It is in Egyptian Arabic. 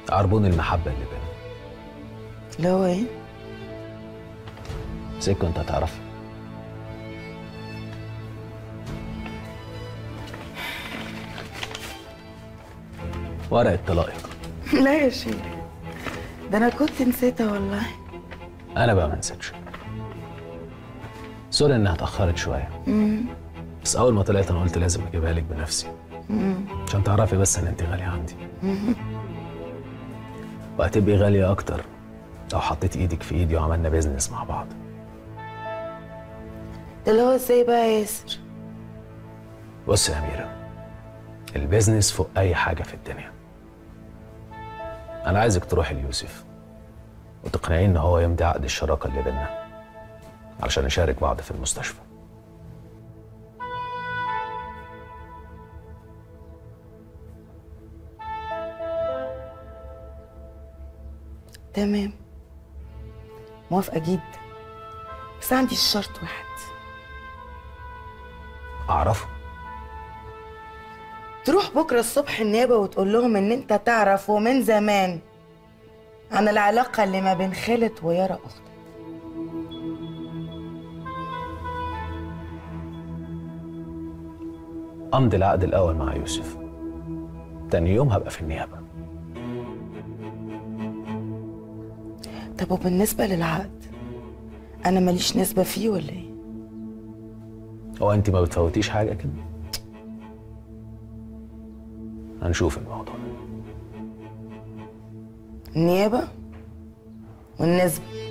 عربون المحبة اللي بيننا اللي هو ايه؟ سكة انت هتعرف ورقة طلاقك لا يا شيخ ده انا كنت نسيتها والله انا بقى ما نسيتش سوري انها اتأخرت شوية بس أول ما طلعت أنا قلت لازم أجيبها لك بنفسي عشان تعرفي بس إن أنت غالية عندي وهتبقي غالية أكتر لو حطيت إيدك في إيدي وعملنا بيزنس مع بعض ده اللي هو ازاي بقى يا ياسر؟ بص يا أميرة البيزنس فوق أي حاجة في الدنيا أنا عايزك تروحي ليوسف وتقنعيه إن هو يمضي عقد الشراكة اللي بينا علشان نشارك بعض في المستشفى تمام موافقة جدا بس عندي شرط واحد أعرفه تروح بكرة الصبح النيابة وتقول لهم إن أنت تعرف ومن زمان عن العلاقة اللي ما بين خالد ويارا أختك أمضي العقد الأول مع يوسف تاني يوم هبقى في النيابة طب وبالنسبة للعقد أنا ماليش نسبة فيه ولا إيه؟ هو أنت ما بتفوتيش حاجة كده هنشوف الموضوع النيابة والنسبة